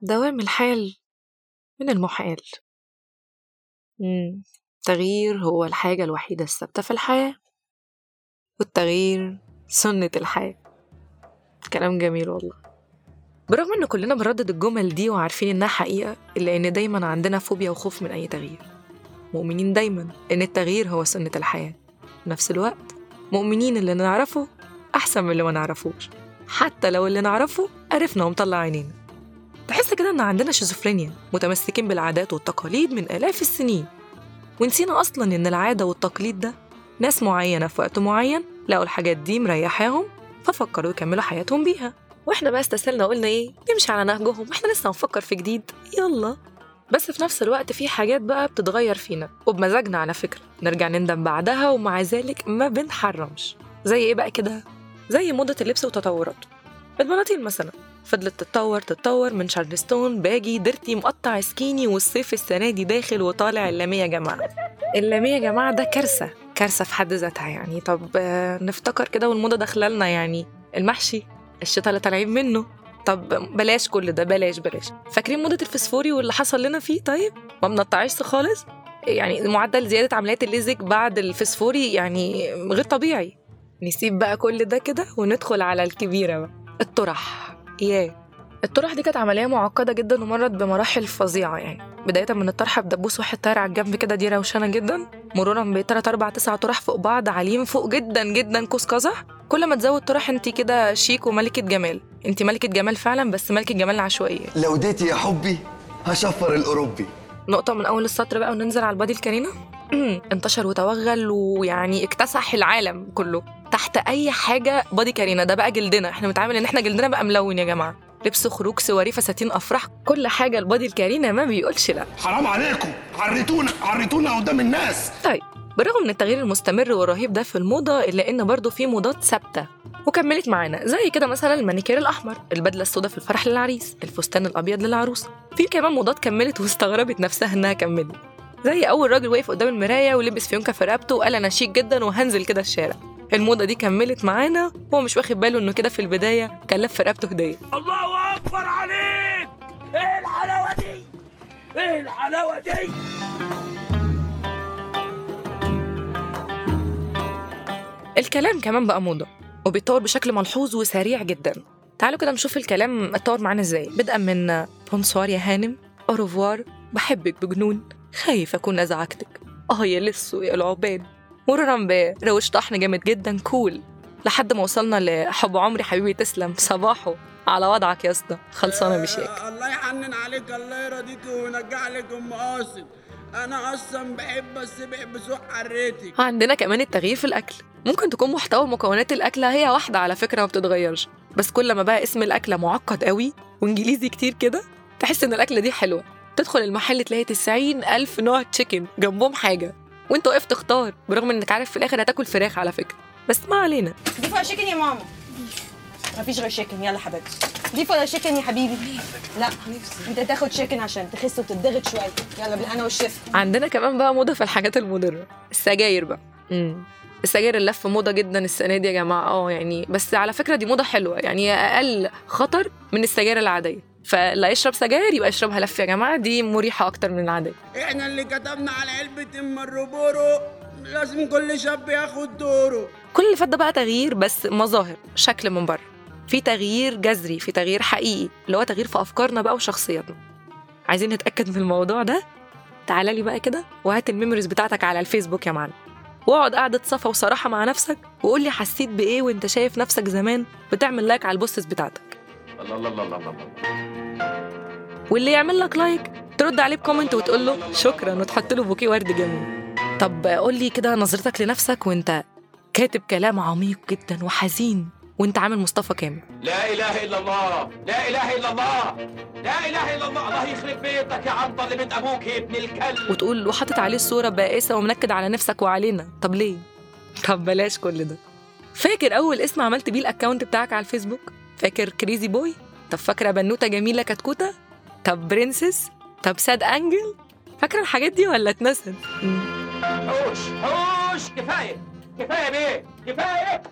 دوام الحال من المحال مم. التغيير هو الحاجة الوحيدة الثابتة في الحياة والتغيير سنة الحياة كلام جميل والله برغم ان كلنا بنردد الجمل دي وعارفين انها حقيقة الا ان دايما عندنا فوبيا وخوف من اي تغيير مؤمنين دايما ان التغيير هو سنة الحياة في نفس الوقت مؤمنين اللي نعرفه احسن من اللي ما نعرفوش حتى لو اللي نعرفه عرفنا ومطلع عينينا تحس كده ان عندنا شيزوفرينيا متمسكين بالعادات والتقاليد من الاف السنين ونسينا اصلا ان العاده والتقليد ده ناس معينه في وقت معين لقوا الحاجات دي مريحاهم ففكروا يكملوا حياتهم بيها واحنا بقى استسهلنا وقلنا ايه نمشي على نهجهم واحنا لسه هنفكر في جديد يلا بس في نفس الوقت في حاجات بقى بتتغير فينا وبمزاجنا على فكرة نرجع نندم بعدها ومع ذلك ما بنحرمش زي ايه بقى كده زي موضة اللبس وتطوراته البناطيل مثلا فضلت تتطور تتطور من شارلستون باجي ديرتي مقطع سكيني والصيف السنة دي داخل وطالع اللامية يا جماعة اللامية يا جماعة ده كارثة كارثة في حد ذاتها يعني طب آه، نفتكر كده والموضة داخلة لنا يعني المحشي الشتاء اللي طالعين منه طب بلاش كل ده بلاش بلاش فاكرين موضة الفسفوري واللي حصل لنا فيه طيب ما بنطعش خالص يعني معدل زيادة عمليات الليزك بعد الفسفوري يعني غير طبيعي نسيب بقى كل ده كده وندخل على الكبيرة بقى الطرح ياه الطرح دي كانت عملية معقدة جدا ومرت بمراحل فظيعة يعني بداية من الطرحة بدبوس واحد طاير على الجنب كده دي روشانة جدا مرورا بتلات أربع تسع طرح فوق بعض عاليين فوق جدا جدا قوس قزح كل ما تزود طرح انت كده شيك وملكة جمال انت ملكة جمال فعلا بس ملكة جمال العشوائية لو ديتي يا حبي هشفر الأوروبي نقطة من أول السطر بقى وننزل على البادي الكريمة انتشر وتوغل ويعني اكتسح العالم كله تحت أي حاجة بادي كارينا ده بقى جلدنا احنا بنتعامل إن احنا جلدنا بقى ملون يا جماعة لبس خروج سواري فساتين أفراح كل حاجة البادي الكارينا ما بيقولش لا حرام عليكم عريتونا عريتونا قدام الناس طيب بالرغم من التغيير المستمر والرهيب ده في الموضة إلا إن برضه في موضات ثابتة وكملت معانا زي كده مثلا المانيكير الأحمر البدلة السوداء في الفرح للعريس الفستان الأبيض للعروسة في كمان موضات كملت واستغربت نفسها إنها كملت زي أول راجل وقف قدام المراية ولبس فيونكة في رقبته وقال أنا شيك جدا وهنزل كده الشارع الموضة دي كملت معانا وهو مش واخد باله إنه كده في البداية كان لف في رقبته هدية الله اكبر عليك ايه الحلاوه دي ايه الحلاوه دي الكلام كمان بقى موضة وبيتطور بشكل ملحوظ وسريع جدا تعالوا كده نشوف الكلام اتطور معانا ازاي بدءا من بونسوار يا هانم اوروفوار بحبك بجنون خايف اكون ازعجتك اه يا لسو يا العباد مرورا بروش طحن جامد جدا كول لحد ما وصلنا لحب عمري حبيبي تسلم صباحه على وضعك يا اسطى خلصانه بشيك الله يحنن عليك الله يرضيك وينجع لك ام قاسم انا اصلا بحب بس بحب سوق حريتك عندنا كمان التغيير في الأكل ممكن تكون محتوى مكونات الأكلة هي واحدة على فكرة ما بتتغيرش بس كل ما بقى اسم الأكلة معقد قوي وإنجليزي كتير كده تحس إن الأكلة دي حلوة تدخل المحل تلاقي 90 ألف نوع تشيكن جنبهم حاجة وانت وقفت تختار برغم انك عارف في الاخر هتاكل فراخ على فكره بس ما علينا دي ولا شيكن يا ماما مفيش غير شيكن يلا حبيبتي دي ولا شيكن يا حبيبي لا انت تاخد شيكن عشان تخس وتتضغط شويه يلا بالهنا والشفا عندنا كمان بقى موضه في الحاجات المضره السجاير بقى امم السجاير اللف موضه جدا السنه دي يا جماعه اه يعني بس على فكره دي موضه حلوه يعني اقل خطر من السجاير العاديه فاللي يشرب سجاير يبقى يشربها لف يا جماعه دي مريحه اكتر من العاديه احنا اللي كتبنا على علبة ام الروبورو لازم كل شاب ياخد دوره كل اللي فات ده بقى تغيير بس مظاهر شكل من بره في تغيير جذري في تغيير حقيقي اللي هو تغيير في افكارنا بقى وشخصياتنا عايزين نتاكد من الموضوع ده تعالى لي بقى كده وهات الميموريز بتاعتك على الفيسبوك يا معلم واقعد قعدة صفا وصراحة مع نفسك وقول لي حسيت بإيه وأنت شايف نفسك زمان بتعمل لايك على البوستس بتاعتك الله الله الله الله الله واللي يعمل لك لايك ترد عليه بكومنت وتقول له شكرا وتحط له بوكيه ورد جميل طب قول لي كده نظرتك لنفسك وانت كاتب كلام عميق جدا وحزين وانت عامل مصطفى كامل لا اله الا الله لا اله الا الله لا اله الا الله الله يخرب بيتك يا عنطر اللي بيت ابوك يا ابن الكلب وتقول وحاطط عليه الصورة بائسة ومنكد على نفسك وعلينا طب ليه؟ طب بلاش كل ده فاكر أول اسم عملت بيه الأكاونت بتاعك على الفيسبوك؟ فاكر كريزي بوي؟ طب فاكرة بنوتة جميلة كتكوتة؟ طب برنسس؟ طب ساد أنجل؟ فاكرة الحاجات دي ولا اتنست؟ مم. حوش حوش كفايه كفايه بيه كفايه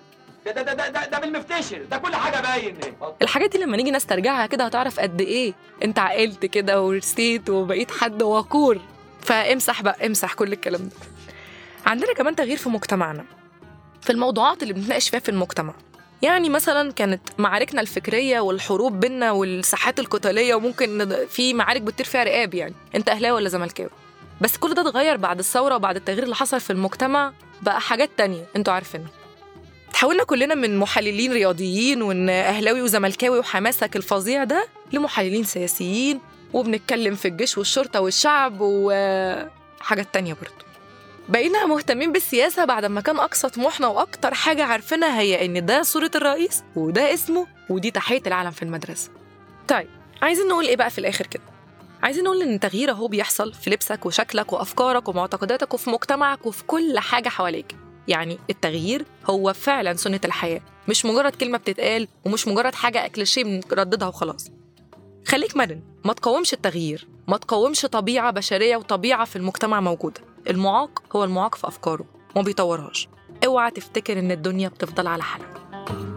ده ده ده ده, ده, ده بالمفتشر ده كل حاجه باين الحاجات دي لما نيجي نسترجعها كده هتعرف قد ايه انت عقلت كده ورسيت وبقيت حد وقور فامسح بقى امسح كل الكلام ده عندنا كمان تغيير في مجتمعنا في الموضوعات اللي بنتناقش فيها في المجتمع يعني مثلا كانت معاركنا الفكريه والحروب بينا والساحات القتاليه وممكن ند- في معارك بتطير فيها رقاب يعني انت اهلاوي ولا زملكاوي بس كل ده اتغير بعد الثوره وبعد التغيير اللي حصل في المجتمع بقى حاجات تانية انتوا عارفينها تحولنا كلنا من محللين رياضيين وان اهلاوي وزملكاوي وحماسك الفظيع ده لمحللين سياسيين وبنتكلم في الجيش والشرطه والشعب وحاجات تانية برضه بقينا مهتمين بالسياسة بعد ما كان أقصى طموحنا وأكتر حاجة عارفينها هي إن ده صورة الرئيس وده اسمه ودي تحية العلم في المدرسة طيب عايزين نقول إيه بقى في الآخر كده عايزين نقول إن التغيير أهو بيحصل في لبسك وشكلك وأفكارك ومعتقداتك وفي مجتمعك وفي كل حاجة حواليك يعني التغيير هو فعلا سنة الحياة مش مجرد كلمة بتتقال ومش مجرد حاجة كليشيه بنرددها وخلاص خليك مرن ما تقاومش التغيير ما تقاومش طبيعة بشرية وطبيعة في المجتمع موجودة المعاق هو المعاق في أفكاره وما بيطورهاش اوعى تفتكر إن الدنيا بتفضل على حالها